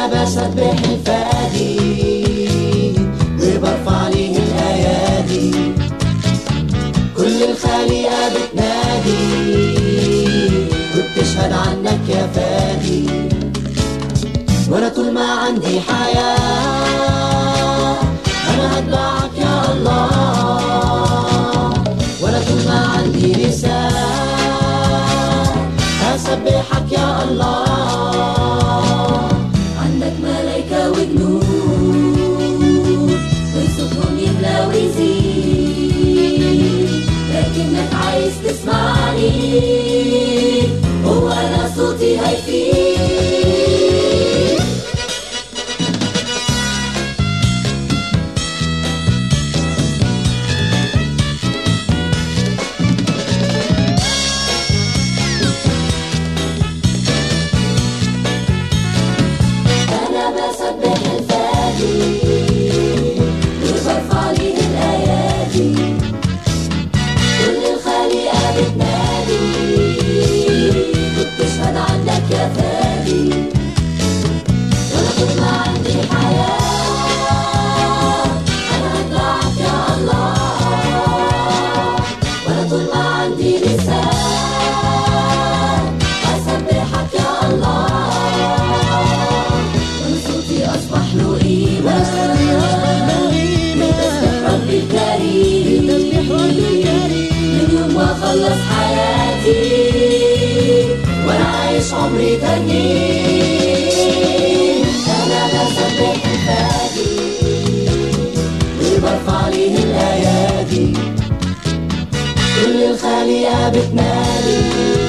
بسبح الفادي وبرفع ليه الأيادي كل الخليقة بتنادي وبتشهد عنك يا فادي وانا طول ما عندي حياة انا هتبعك يا الله وانا طول ما عندي لسان هسبحك يا الله عندك ملايكة وجنود وصوتهم يملى ويزيد لكنك عايز تسمعني هو أنا صوتي هيفيد أنا بسبح الفادي وبرفع ليه الأيادي كل الخليقة بتنادي وبتشهد عنك يا فادي وأنا طول ما عندي حياة أنا هتبعك يا الله وأنا طول ما عندي لسان أسبحك يا الله وأنا صوتي أصبح له قيمة بتسبح ربي الكريم من يوم ما خلص حياتي وأنا عايش عمري تاني أنا بسبح الفادي وبرفع ليه الأيادي كل الخليقة بتنادي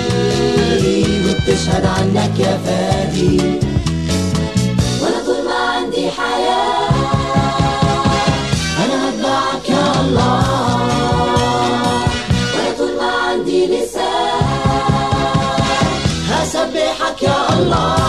وبتشهد عنك يا فادي وأنا طول ما عندي حياة أنا هتبعك يا الله وأنا طول ما عندي لسان هسبحك يا الله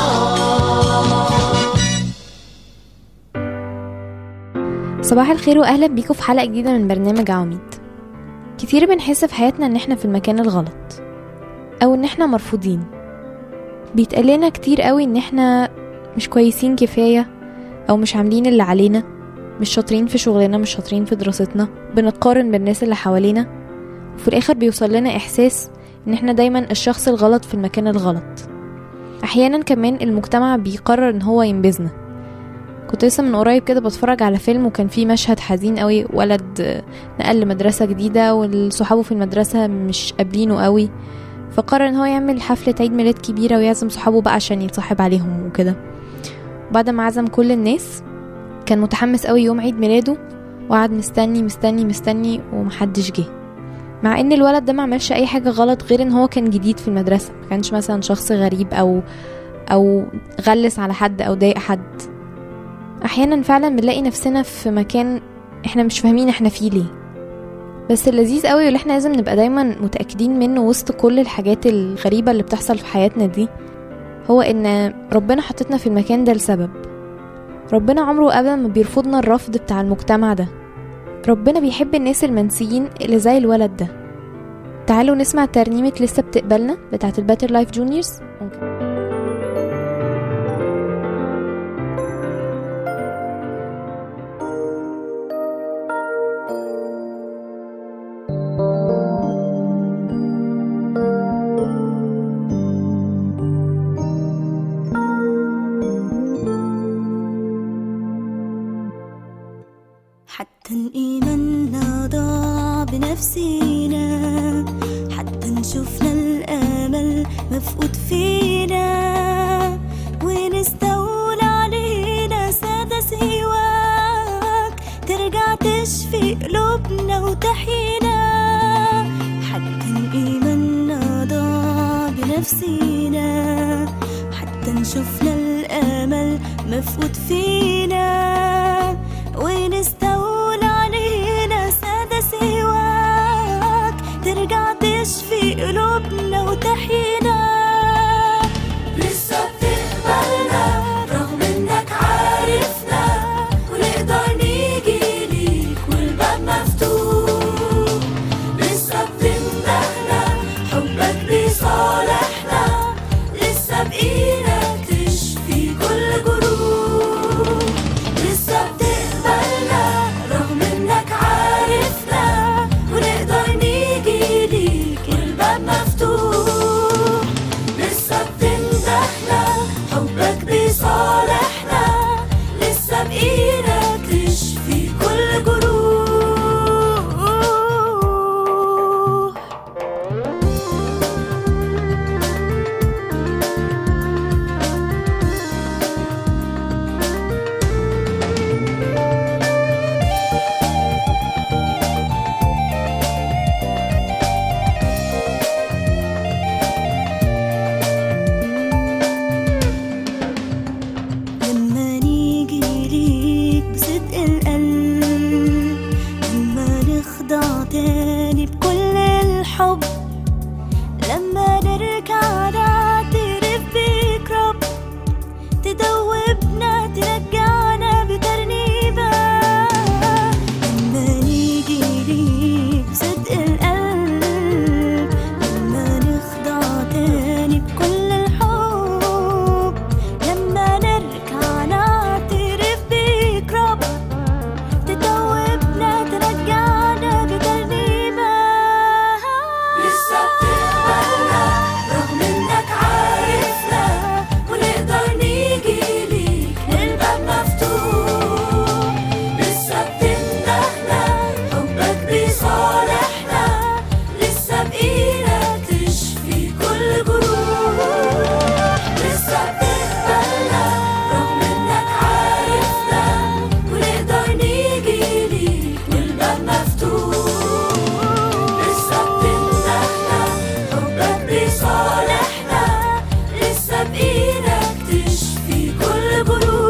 صباح الخير واهلا بيكم في حلقه جديده من برنامج عواميد كتير بنحس في حياتنا ان احنا في المكان الغلط او ان احنا مرفوضين بيتقال لنا كتير قوي ان احنا مش كويسين كفايه او مش عاملين اللي علينا مش شاطرين في شغلنا مش شاطرين في دراستنا بنتقارن بالناس اللي حوالينا وفي الاخر بيوصل لنا احساس ان احنا دايما الشخص الغلط في المكان الغلط احيانا كمان المجتمع بيقرر ان هو ينبذنا كنت لسه من قريب كده بتفرج على فيلم وكان فيه مشهد حزين قوي ولد آه، نقل لمدرسة جديدة وصحابه في المدرسة مش قابلينه قوي فقرر ان هو يعمل حفلة عيد ميلاد كبيرة ويعزم صحابه بقى عشان يتصاحب عليهم وكده وبعد ما عزم كل الناس كان متحمس قوي يوم عيد ميلاده وقعد مستني مستني مستني ومحدش جه مع ان الولد ده ما عملش اي حاجة غلط غير ان هو كان جديد في المدرسة ما كانش مثلا شخص غريب او او غلس على حد او ضايق حد احيانا فعلا بنلاقي نفسنا في مكان احنا مش فاهمين احنا فيه ليه بس اللذيذ قوي واللي احنا لازم نبقى دايما متاكدين منه وسط كل الحاجات الغريبه اللي بتحصل في حياتنا دي هو ان ربنا حطتنا في المكان ده لسبب ربنا عمره ابدا ما بيرفضنا الرفض بتاع المجتمع ده ربنا بيحب الناس المنسيين اللي زي الولد ده تعالوا نسمع ترنيمة لسه بتقبلنا بتاعت الباتر لايف جونيورز ممكن. حتى إيماننا ضاع بنفسينا حتى نشوفنا الأمل مفقود فينا ونستولى علينا سادة سواك ترجع تشفي قلوبنا وتحيينا حتى إيماننا ضاع بنفسينا حتى نشوفنا الأمل مفقود فينا ونستولى علينا سادة سواك ترجع تشفي قلوبنا وتحيينا لسه بتقبلنا رغم انك عارفنا ونقدر نيجي ليك والباب مفتوح لسه بتمدحنا حبك بيصالحنا لسه بإيدك تشفي كل جروح بصالحنا لسه بإيدك تشفي كل جروح لما نيجي ليك بصدق القلب لما نخضع تاني بكل الحب لما نرجع نعترف بيك رب تدوبنا ترجعنا بترنيبة لما نيجي ليك بصدق القلب لما نخضع تاني بكل الحب لما نرجع نعترف بيك رب تدوبنا ترجعنا بترنيبة لسه بتقبلنا رغم انك عارفنا ونقدر نيجي ليك والباب مفتوح لسه بتندهنا حبك بيصالحنا لسه بإيدك تشفي كل جروح لسه بتقبلنا رغم انك عارفنا ونقدر نيجي ليك والباب مفتوح لسه بتندهنا حبك بيصالحنا لسه بإيدك تشفي كل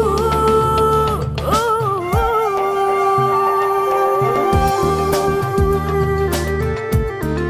جروح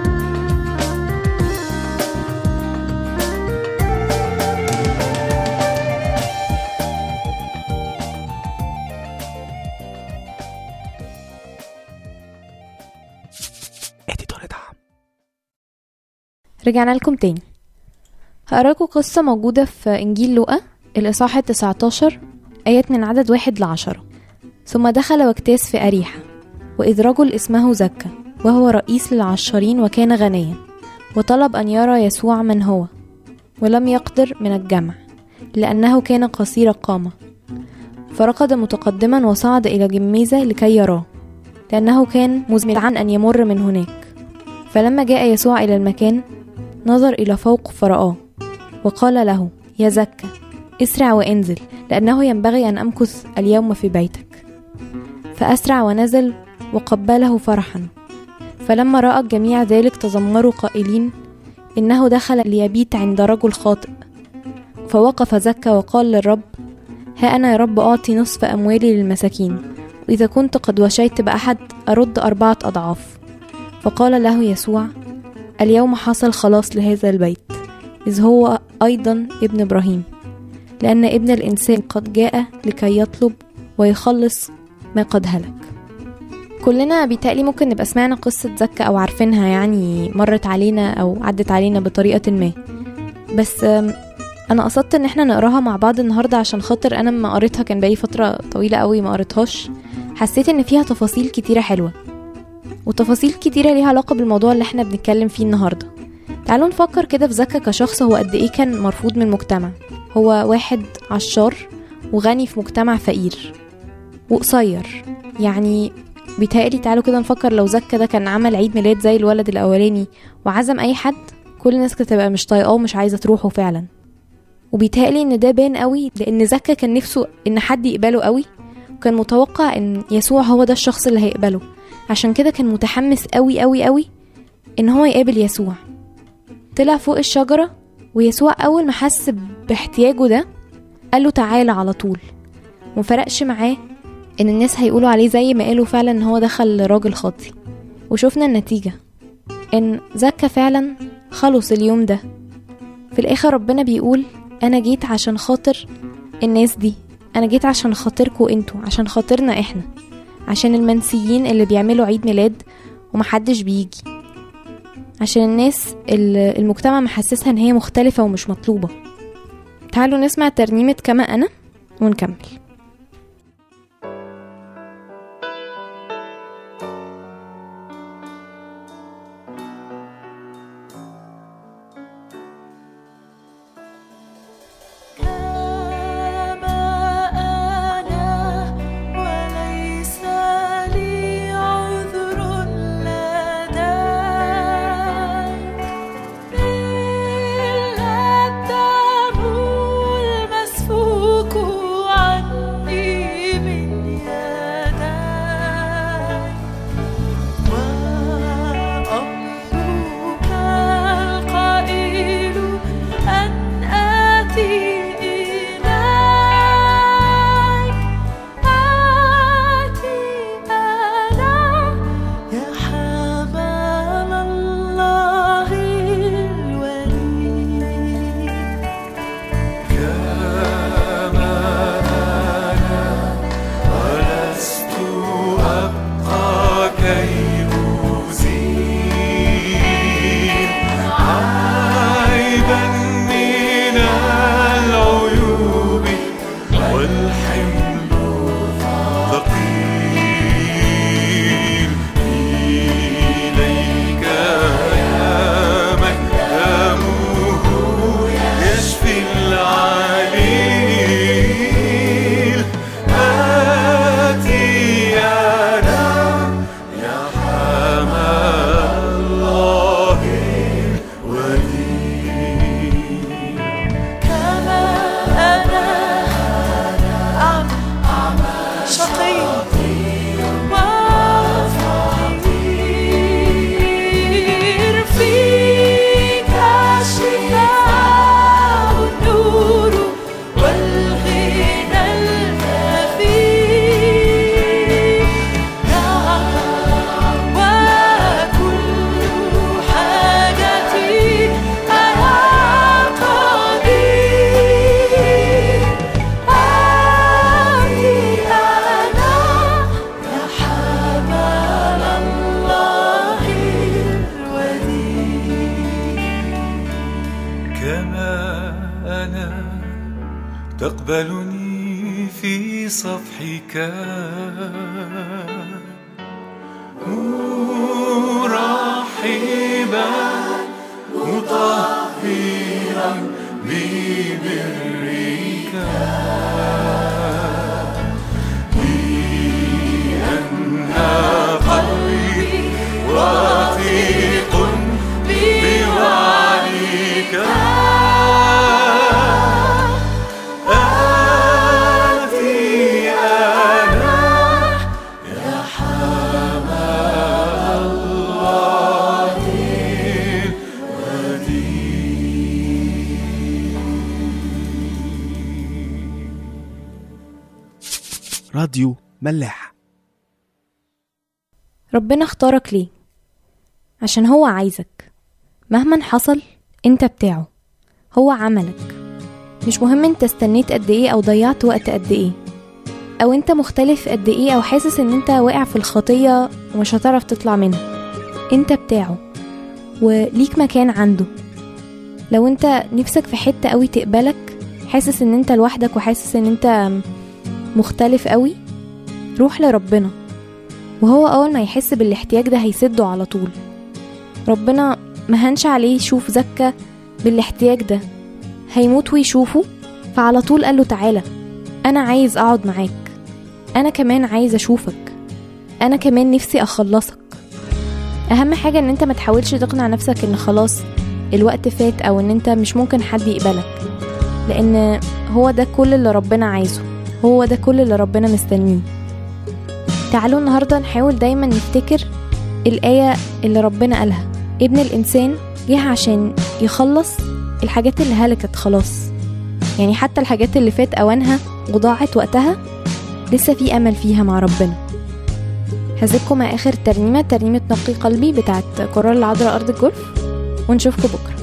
رجعنا لكم تاني هقراكم قصة موجودة في إنجيل لوقا الإصحاح التسعتاشر آيات من عدد واحد لعشرة ثم دخل واجتاز في أريحة وإذ رجل اسمه زكا وهو رئيس للعشارين وكان غنيا وطلب أن يرى يسوع من هو ولم يقدر من الجمع لأنه كان قصير القامة فركض متقدما وصعد إلى جميزة لكي يراه لأنه كان مزمعا أن يمر من هناك فلما جاء يسوع إلى المكان نظر إلى فوق فرآه وقال له يا زكا اسرع وانزل لأنه ينبغي أن أمكث اليوم في بيتك فأسرع ونزل وقبله فرحا فلما رأى الجميع ذلك تذمروا قائلين إنه دخل ليبيت عند رجل خاطئ فوقف زكا وقال للرب ها أنا يا رب أعطي نصف أموالي للمساكين وإذا كنت قد وشيت بأحد أرد أربعة أضعاف فقال له يسوع اليوم حصل خلاص لهذا البيت إذ هو أيضا ابن إبراهيم لأن ابن الإنسان قد جاء لكي يطلب ويخلص ما قد هلك كلنا بيتهيألي ممكن نبقى سمعنا قصة زكا أو عارفينها يعني مرت علينا أو عدت علينا بطريقة ما بس أم، أنا قصدت إن احنا نقراها مع بعض النهاردة عشان خاطر أنا لما قريتها كان بقالي فترة طويلة قوي ما قريتهاش حسيت إن فيها تفاصيل كتيرة حلوة وتفاصيل كتيرة ليها علاقة بالموضوع اللي احنا بنتكلم فيه النهاردة تعالوا نفكر كده في زكا كشخص هو قد ايه كان مرفوض من المجتمع هو واحد عشار وغني في مجتمع فقير وقصير يعني بيتهيألي تعالوا كده نفكر لو زكا ده كان عمل عيد ميلاد زي الولد الأولاني وعزم أي حد كل الناس كانت تبقى مش طايقاه ومش عايزة تروحه فعلا وبيتهيألي إن ده بان قوي لأن زكا كان نفسه إن حد يقبله قوي وكان متوقع إن يسوع هو ده الشخص اللي هيقبله عشان كده كان متحمس قوي قوي قوي إن هو يقابل يسوع طلع فوق الشجرة ويسوع أول ما حس باحتياجه ده قال له تعالى على طول ومفرقش معاه إن الناس هيقولوا عليه زي ما قالوا فعلا إن هو دخل راجل خاطي وشوفنا النتيجة إن زكا فعلا خلص اليوم ده في الآخر ربنا بيقول أنا جيت عشان خاطر الناس دي أنا جيت عشان خاطركوا انتوا عشان خاطرنا احنا عشان المنسيين اللي بيعملوا عيد ميلاد ومحدش بيجي عشان الناس اللي المجتمع محسسها ان هي مختلفة ومش مطلوبة تعالوا نسمع ترنيمة كما أنا ونكمل تقبلني في صفحك مرحبا مطهرا ببرك لأن قلبي واثق بوعدك آتي أنا يا حمى الله راديو ملاح ربنا اختارك ليه عشان هو عايزك مهما حصل انت بتاعه هو عملك مش مهم انت استنيت قد ايه او ضيعت وقت قد ايه او انت مختلف قد ايه او حاسس ان انت واقع في الخطية ومش هتعرف تطلع منها انت بتاعه وليك مكان عنده لو انت نفسك في حتة قوي تقبلك حاسس ان انت لوحدك وحاسس ان انت مختلف قوي روح لربنا وهو أول ما يحس بالاحتياج ده هيسده على طول ربنا مهنش عليه يشوف زكا بالاحتياج ده هيموت ويشوفه فعلى طول قاله تعالى أنا عايز أقعد معاك أنا كمان عايز أشوفك أنا كمان نفسي أخلصك أهم حاجة إن أنت ما تحاولش تقنع نفسك إن خلاص الوقت فات أو إن أنت مش ممكن حد يقبلك لأن هو ده كل اللي ربنا عايزه هو ده كل اللي ربنا مستنيه تعالوا النهاردة نحاول دايما نفتكر الآية اللي ربنا قالها ابن الإنسان جه عشان يخلص الحاجات اللي هلكت خلاص يعني حتى الحاجات اللي فات أوانها وضاعت وقتها لسه في أمل فيها مع ربنا هسيبكم مع آخر ترنيمة ترنيمة نقي قلبي بتاعت قرار العذراء أرض الجولف ونشوفكم بكرة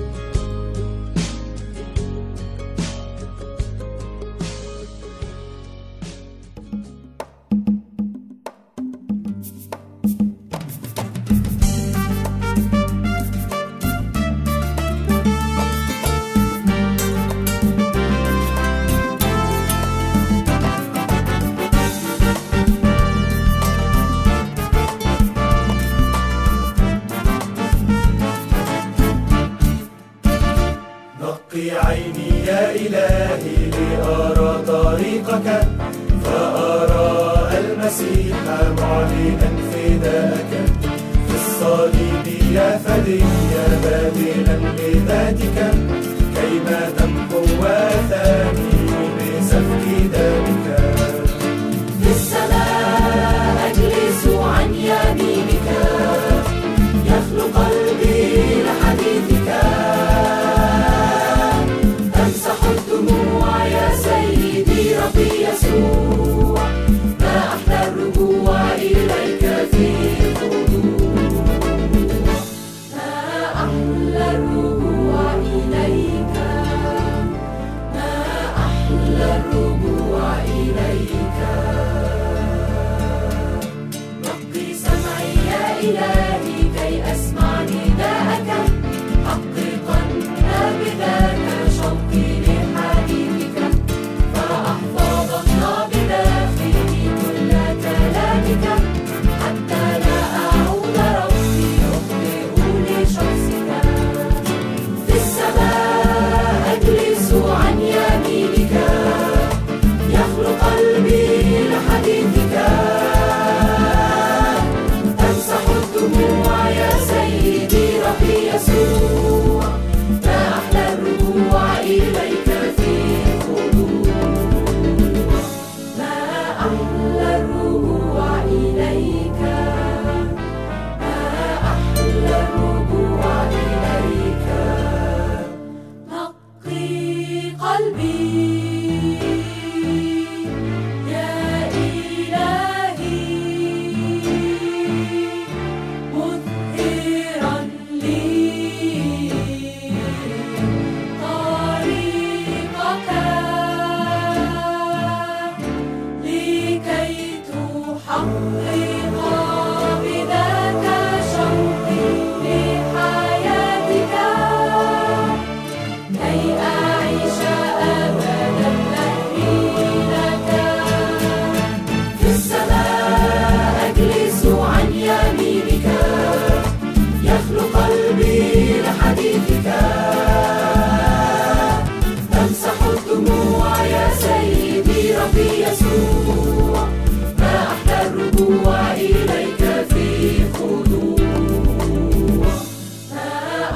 نقي عيني يا إلهي لأرى طريقك فأرى المسيح معلنا فداءك في الصليب يا فدي باذلا لذاتك كيما تمحو وثاني بسفك دمك في السماء أجلس عن يمينك يخلو قلبي لحديثك تمسح الدموع يا سيدي ربي يسوع ما أحلى الرجوع إليك في خضوع ما أحلى الرجوع إليك ما أحلى الرجوع إليك نقي سمعي يا إلهي كي أسمع نداءك حققا بذاك شوقي لحديثك فأحفظن بداخلي كل كلامك حتى لا أعود ربي أخطئ لشخصك في السماء أجلس عن يمينك يخلو قلبي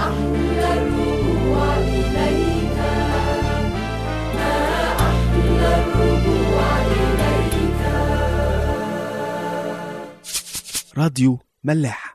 أحلى الرجوع إليك ما أحلى الرجوع إليك راديو ملاح